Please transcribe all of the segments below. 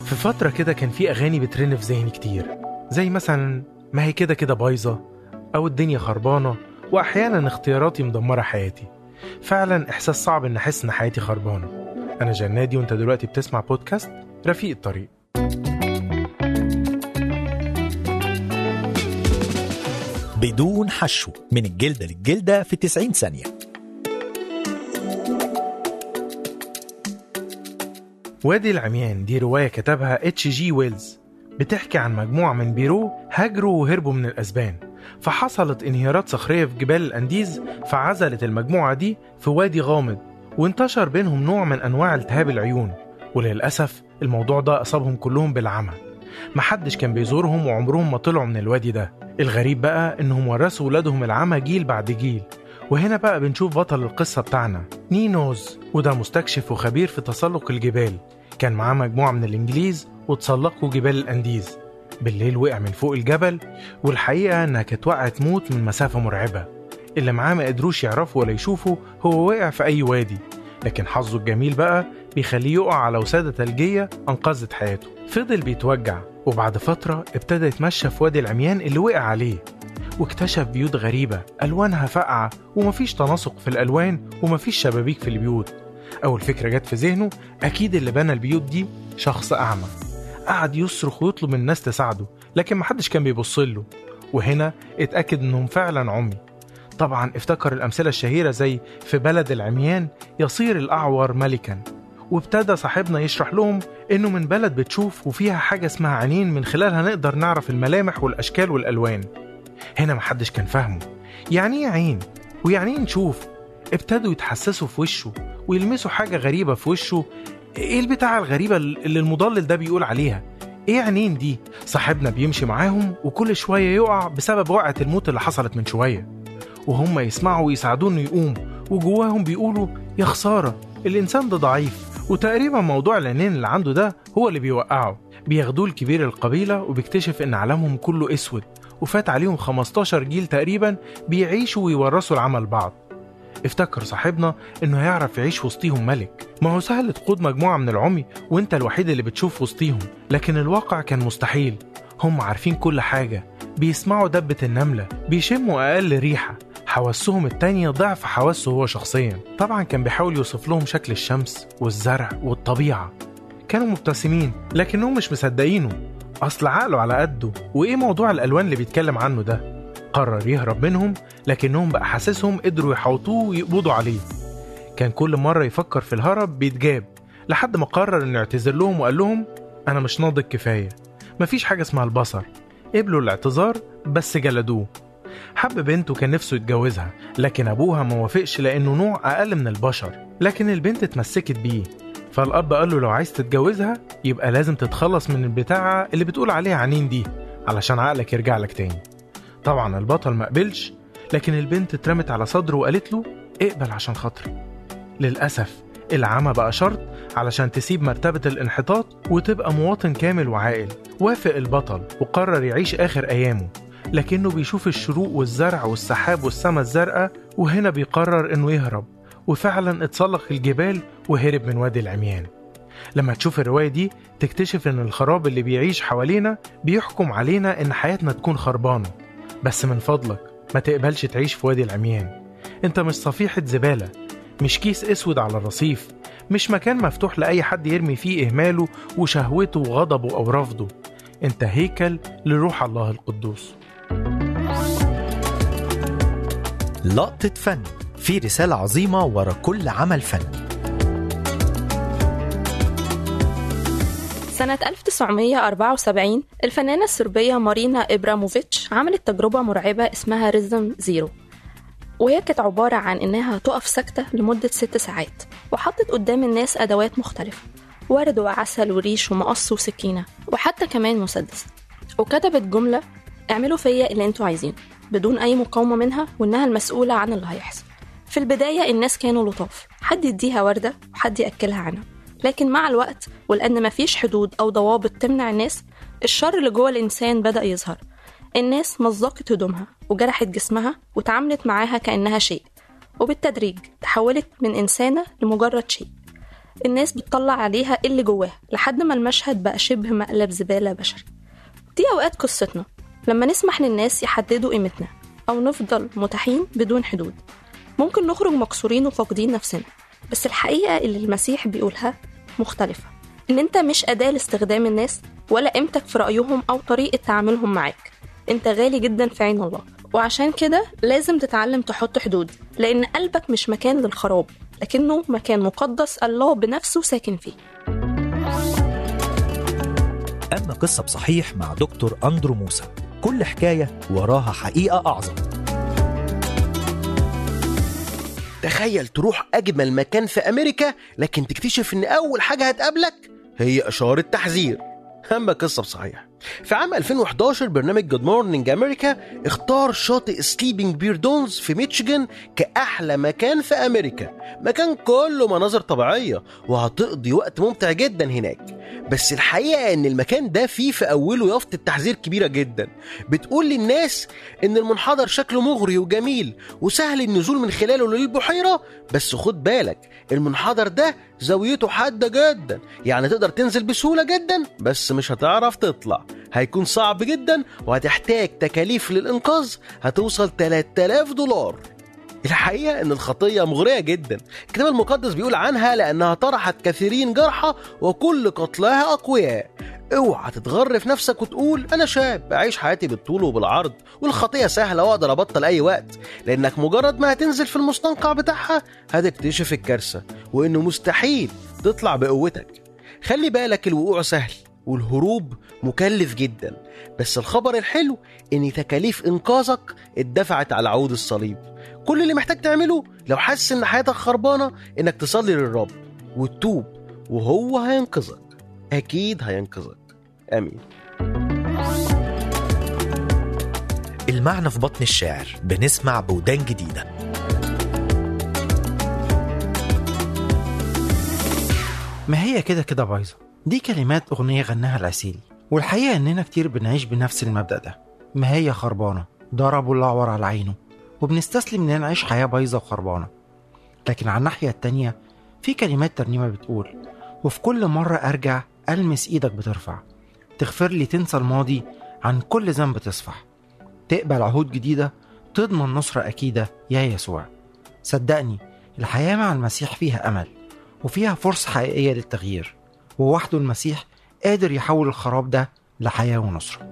في فترة كده كان في أغاني بترن في ذهني كتير زي مثلا ما هي كده كده بايظة أو الدنيا خربانة وأحيانا اختياراتي مدمرة حياتي فعلا إحساس صعب إن أحس إن حياتي خربانة أنا جنادي وأنت دلوقتي بتسمع بودكاست رفيق الطريق بدون حشو من الجلدة للجلدة في 90 ثانية وادي العميان دي رواية كتبها اتش جي ويلز بتحكي عن مجموعة من بيرو هاجروا وهربوا من الأسبان فحصلت انهيارات صخرية في جبال الأنديز فعزلت المجموعة دي في وادي غامض وانتشر بينهم نوع من أنواع التهاب العيون وللأسف الموضوع ده أصابهم كلهم بالعمى محدش كان بيزورهم وعمرهم ما طلعوا من الوادي ده الغريب بقى إنهم ورثوا ولادهم العمى جيل بعد جيل وهنا بقى بنشوف بطل القصة بتاعنا نينوز وده مستكشف وخبير في تسلق الجبال كان معاه مجموعة من الإنجليز وتسلقوا جبال الأنديز بالليل وقع من فوق الجبل والحقيقة إنها كانت وقعة موت من مسافة مرعبة اللي معاه ما قدروش يعرفوا ولا يشوفوا هو وقع في أي وادي لكن حظه الجميل بقى بيخليه يقع على وسادة ثلجية أنقذت حياته فضل بيتوجع وبعد فترة ابتدى يتمشى في وادي العميان اللي وقع عليه واكتشف بيوت غريبة ألوانها فاقعة ومفيش تناسق في الألوان ومفيش شبابيك في البيوت أول فكرة جت في ذهنه أكيد اللي بنى البيوت دي شخص أعمى قعد يصرخ ويطلب من الناس تساعده لكن محدش كان بيبص له وهنا اتأكد إنهم فعلا عمي طبعا افتكر الأمثلة الشهيرة زي في بلد العميان يصير الأعور ملكا وابتدى صاحبنا يشرح لهم إنه من بلد بتشوف وفيها حاجة اسمها عينين من خلالها نقدر نعرف الملامح والأشكال والألوان هنا محدش كان فاهمه يعني ايه عين ويعني ايه نشوف ابتدوا يتحسسوا في وشه ويلمسوا حاجة غريبة في وشه ايه البتاعة الغريبة اللي المضلل ده بيقول عليها ايه عينين دي صاحبنا بيمشي معاهم وكل شوية يقع بسبب وقعة الموت اللي حصلت من شوية وهم يسمعوا ويساعدوه انه يقوم وجواهم بيقولوا يا خسارة الإنسان ده ضعيف وتقريبا موضوع العينين اللي عنده ده هو اللي بيوقعه بياخدوه لكبير القبيلة وبيكتشف إن عالمهم كله أسود وفات عليهم 15 جيل تقريبا بيعيشوا ويورثوا العمل بعض افتكر صاحبنا انه هيعرف يعيش وسطيهم ملك ما هو سهل تقود مجموعة من العمي وانت الوحيد اللي بتشوف وسطيهم لكن الواقع كان مستحيل هم عارفين كل حاجة بيسمعوا دبة النملة بيشموا أقل ريحة حواسهم التانية ضعف حواسه هو شخصيا طبعا كان بيحاول يوصف لهم شكل الشمس والزرع والطبيعة كانوا مبتسمين لكنهم مش مصدقينه أصل عقله على قده وإيه موضوع الألوان اللي بيتكلم عنه ده قرر يهرب منهم لكنهم بقى حاسسهم قدروا يحوطوه ويقبضوا عليه كان كل مرة يفكر في الهرب بيتجاب لحد ما قرر انه يعتذر لهم وقال لهم أنا مش ناضج كفاية مفيش حاجة اسمها البصر قبلوا الاعتذار بس جلدوه حب بنته كان نفسه يتجوزها لكن أبوها ما وافقش لأنه نوع أقل من البشر لكن البنت اتمسكت بيه فالأب قال له لو عايز تتجوزها يبقى لازم تتخلص من البتاعة اللي بتقول عليها عنين دي علشان عقلك يرجع لك تاني طبعا البطل ما قبلش لكن البنت اترمت على صدره وقالت له اقبل عشان خاطري للأسف العمى بقى شرط علشان تسيب مرتبة الانحطاط وتبقى مواطن كامل وعاقل وافق البطل وقرر يعيش آخر أيامه لكنه بيشوف الشروق والزرع والسحاب والسما الزرقاء وهنا بيقرر انه يهرب وفعلا اتسلق الجبال وهرب من وادي العميان لما تشوف الرواية دي تكتشف ان الخراب اللي بيعيش حوالينا بيحكم علينا ان حياتنا تكون خربانة بس من فضلك ما تقبلش تعيش في وادي العميان انت مش صفيحة زبالة مش كيس اسود على الرصيف مش مكان مفتوح لأي حد يرمي فيه إهماله وشهوته وغضبه أو رفضه انت هيكل لروح الله القدوس لقطة فن في رسالة عظيمة ورا كل عمل فن سنة 1974 الفنانة الصربية مارينا إبراموفيتش عملت تجربة مرعبة اسمها ريزم زيرو وهي كانت عبارة عن إنها تقف ساكتة لمدة ست ساعات وحطت قدام الناس أدوات مختلفة ورد وعسل وريش ومقص وسكينة وحتى كمان مسدس وكتبت جملة اعملوا فيا اللي انتوا عايزينه بدون أي مقاومة منها وإنها المسؤولة عن اللي هيحصل في البداية الناس كانوا لطاف حد يديها وردة وحد يأكلها عنها لكن مع الوقت ولأن مفيش حدود أو ضوابط تمنع الناس الشر اللي جوه الإنسان بدأ يظهر الناس مزقت هدومها وجرحت جسمها وتعاملت معاها كأنها شيء وبالتدريج تحولت من إنسانة لمجرد شيء الناس بتطلع عليها اللي جواها لحد ما المشهد بقى شبه مقلب زبالة بشري دي أوقات قصتنا لما نسمح للناس يحددوا قيمتنا أو نفضل متاحين بدون حدود ممكن نخرج مكسورين وفاقدين نفسنا بس الحقيقة اللي المسيح بيقولها مختلفة إن أنت مش أداة لاستخدام الناس ولا قيمتك في رأيهم أو طريقة تعاملهم معاك أنت غالي جدا في عين الله وعشان كده لازم تتعلم تحط حدود لأن قلبك مش مكان للخراب لكنه مكان مقدس الله بنفسه ساكن فيه أما قصة بصحيح مع دكتور أندرو موسى كل حكاية وراها حقيقة أعظم تخيل تروح أجمل مكان في أمريكا لكن تكتشف إن أول حاجة هتقابلك هي إشارة تحذير أما قصة بصحيح في عام 2011 برنامج جود مورنينج أمريكا اختار شاطئ سليبنج بير دونز في ميتشيجن كأحلى مكان في أمريكا مكان كله مناظر طبيعية وهتقضي وقت ممتع جدا هناك بس الحقيقة إن المكان ده فيه في أوله يافطة تحذير كبيرة جدا بتقول للناس إن المنحدر شكله مغري وجميل وسهل النزول من خلاله للبحيرة بس خد بالك المنحدر ده زاويته حادة جدا يعني تقدر تنزل بسهولة جدا بس مش هتعرف تطلع هيكون صعب جدا وهتحتاج تكاليف للإنقاذ هتوصل 3000 دولار الحقيقة إن الخطية مغرية جدا الكتاب المقدس بيقول عنها لأنها طرحت كثيرين جرحى وكل قتلاها أقوياء اوعى تتغر في نفسك وتقول انا شاب اعيش حياتي بالطول وبالعرض والخطيه سهله واقدر ابطل اي وقت لانك مجرد ما هتنزل في المستنقع بتاعها هتكتشف الكارثه وانه مستحيل تطلع بقوتك خلي بالك الوقوع سهل والهروب مكلف جدا بس الخبر الحلو ان تكاليف انقاذك اتدفعت على عود الصليب كل اللي محتاج تعمله لو حاسس ان حياتك خربانه انك تصلي للرب وتتوب وهو هينقذك اكيد هينقذك امين المعنى في بطن الشاعر بنسمع بودان جديدة ما هي كده كده بايظة دي كلمات أغنية غناها العسيلي والحقيقة إننا كتير بنعيش بنفس المبدأ ده ما هي خربانة ضربوا الأعور على عينه وبنستسلم إننا نعيش حياة بايظة وخربانة لكن على الناحية التانية في كلمات ترنيمة بتقول وفي كل مرة أرجع ألمس إيدك بترفع تغفر لي تنسى الماضي عن كل ذنب تصفح تقبل عهود جديدة تضمن نصرة أكيدة يا يسوع صدقني الحياة مع المسيح فيها أمل وفيها فرصة حقيقية للتغيير ووحده المسيح قادر يحول الخراب ده لحياة ونصرة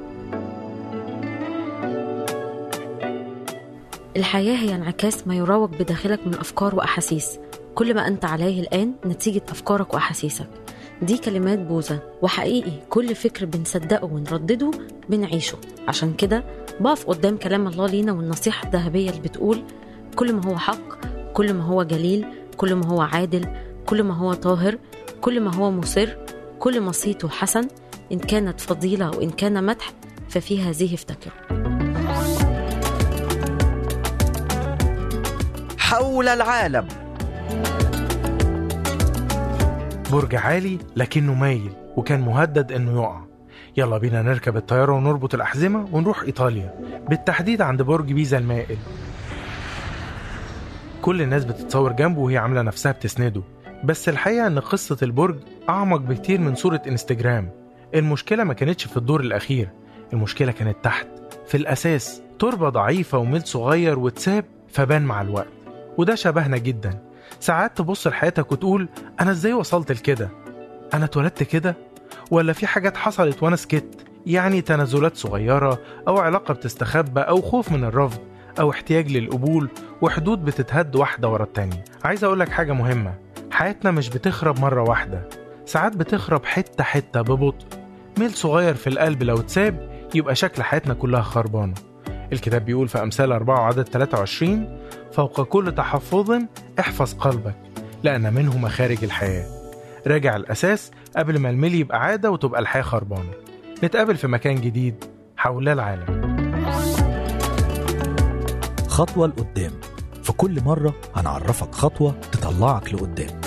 الحياة هي انعكاس ما يروج بداخلك من أفكار وأحاسيس كل ما أنت عليه الآن نتيجة أفكارك وأحاسيسك دي كلمات بوذا وحقيقي كل فكر بنصدقه ونردده بنعيشه عشان كده بقف قدام كلام الله لينا والنصيحة الذهبية اللي بتقول كل ما هو حق كل ما هو جليل كل ما هو عادل كل ما هو طاهر كل ما هو مصر كل ما صيته حسن إن كانت فضيلة وإن كان مدح ففي هذه افتكروا حول العالم برج عالي لكنه مايل وكان مهدد انه يقع يلا بينا نركب الطيارة ونربط الأحزمة ونروح إيطاليا بالتحديد عند برج بيزا المائل كل الناس بتتصور جنبه وهي عاملة نفسها بتسنده بس الحقيقة إن قصة البرج أعمق بكتير من صورة إنستجرام المشكلة ما كانتش في الدور الأخير المشكلة كانت تحت في الأساس تربة ضعيفة وميل صغير واتساب فبان مع الوقت وده شبهنا جدا ساعات تبص لحياتك وتقول أنا إزاي وصلت لكده أنا اتولدت كده ولا في حاجات حصلت وأنا سكت يعني تنازلات صغيرة أو علاقة بتستخبى أو خوف من الرفض أو احتياج للقبول وحدود بتتهد واحدة ورا التانية عايز أقولك حاجة مهمة حياتنا مش بتخرب مرة واحدة ساعات بتخرب حتة حتة ببطء ميل صغير في القلب لو اتساب يبقى شكل حياتنا كلها خربانة الكتاب بيقول في أمثال 4 عدد 23 فوق كل تحفظ احفظ قلبك لأن منه مخارج الحياة راجع الأساس قبل ما الميل يبقى عادة وتبقى الحياة خربانة نتقابل في مكان جديد حول العالم خطوة لقدام في كل مرة هنعرفك خطوة تطلعك لقدام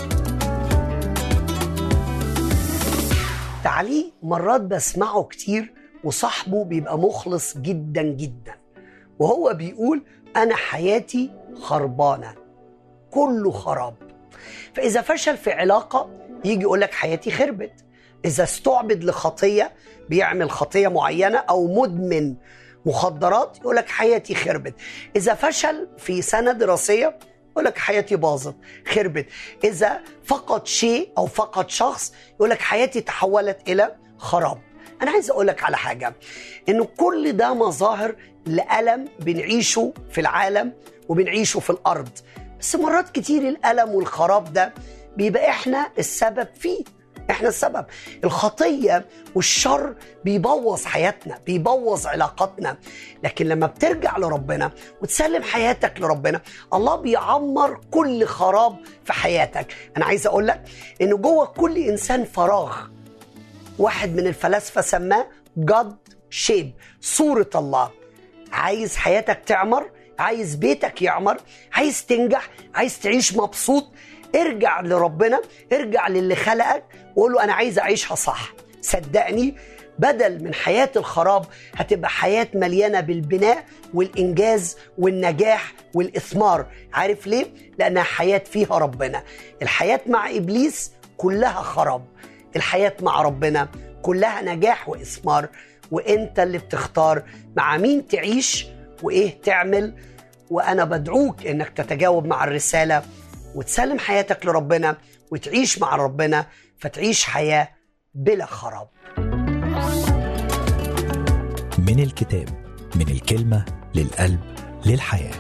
تعليق مرات بسمعه كتير وصاحبه بيبقى مخلص جدا جدا وهو بيقول انا حياتي خربانه كله خراب فاذا فشل في علاقه يجي يقول لك حياتي خربت اذا استعبد لخطيه بيعمل خطيه معينه او مدمن مخدرات يقول لك حياتي خربت اذا فشل في سنه دراسيه يقول لك حياتي باظت خربت اذا فقد شيء او فقد شخص يقول لك حياتي تحولت الى خراب انا عايز اقول لك على حاجه ان كل ده مظاهر لالم بنعيشه في العالم وبنعيشه في الارض بس مرات كتير الالم والخراب ده بيبقى احنا السبب فيه احنا السبب الخطيه والشر بيبوظ حياتنا بيبوظ علاقاتنا لكن لما بترجع لربنا وتسلم حياتك لربنا الله بيعمر كل خراب في حياتك انا عايز اقول لك ان جوه كل انسان فراغ واحد من الفلاسفه سماه جاد شيب صوره الله عايز حياتك تعمر عايز بيتك يعمر عايز تنجح عايز تعيش مبسوط ارجع لربنا ارجع للي خلقك وقول له انا عايز اعيشها صح صدقني بدل من حياة الخراب هتبقى حياة مليانة بالبناء والإنجاز والنجاح والإثمار عارف ليه؟ لأنها حياة فيها ربنا الحياة مع إبليس كلها خراب الحياة مع ربنا كلها نجاح وإثمار وإنت اللي بتختار مع مين تعيش وإيه تعمل وأنا بدعوك إنك تتجاوب مع الرسالة وتسلم حياتك لربنا وتعيش مع ربنا فتعيش حياة بلا خراب من الكتاب من الكلمة للقلب للحياة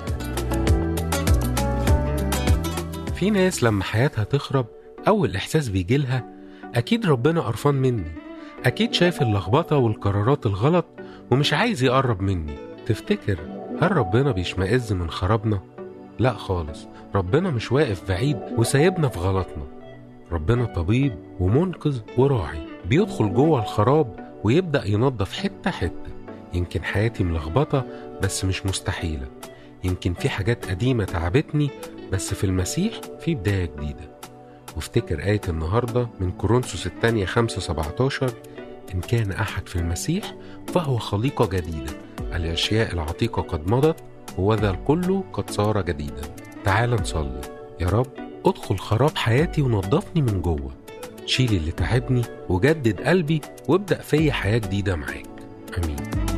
في ناس لما حياتها تخرب أول إحساس بيجيلها أكيد ربنا قرفان مني أكيد شايف اللخبطة والقرارات الغلط ومش عايز يقرب مني تفتكر هل ربنا بيشمئز من خرابنا؟ لا خالص ربنا مش واقف بعيد وسايبنا في غلطنا ربنا طبيب ومنقذ وراعي بيدخل جوه الخراب ويبدأ ينظف حتة حتة يمكن حياتي ملخبطة بس مش مستحيلة يمكن في حاجات قديمة تعبتني بس في المسيح في بداية جديدة وافتكر آية النهاردة من كورنثوس الثانية 5 17 إن كان أحد في المسيح فهو خليقة جديدة الأشياء العتيقة قد مضت وذا الكل قد صار جديدا تعال نصلي يا رب ادخل خراب حياتي ونضفني من جوه شيل اللي تعبني وجدد قلبي وابدأ فيا حياة جديدة معاك أمين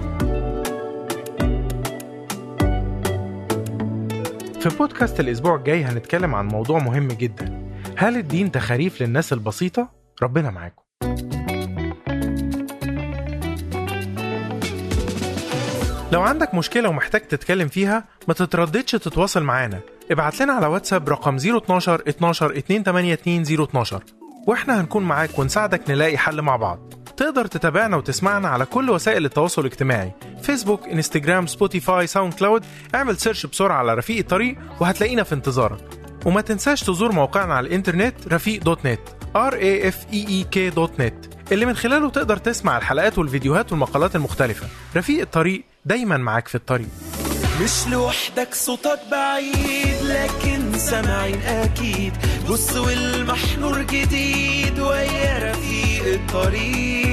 في بودكاست الأسبوع الجاي هنتكلم عن موضوع مهم جدا هل الدين تخاريف للناس البسيطة؟ ربنا معاكم لو عندك مشكلة ومحتاج تتكلم فيها ما تترددش تتواصل معانا ابعت لنا على واتساب رقم 012 12 282 012 واحنا هنكون معاك ونساعدك نلاقي حل مع بعض تقدر تتابعنا وتسمعنا على كل وسائل التواصل الاجتماعي فيسبوك انستجرام سبوتيفاي ساوند كلاود اعمل سيرش بسرعة على رفيق الطريق وهتلاقينا في انتظارك وما تنساش تزور موقعنا على الانترنت رفيق دوت نت r a f e e k دوت نت اللي من خلاله تقدر تسمع الحلقات والفيديوهات والمقالات المختلفة رفيق الطريق دايما معاك في الطريق مش لوحدك صوتك بعيد لكن سامعين اكيد بص والمحنور جديد ويا رفيق الطريق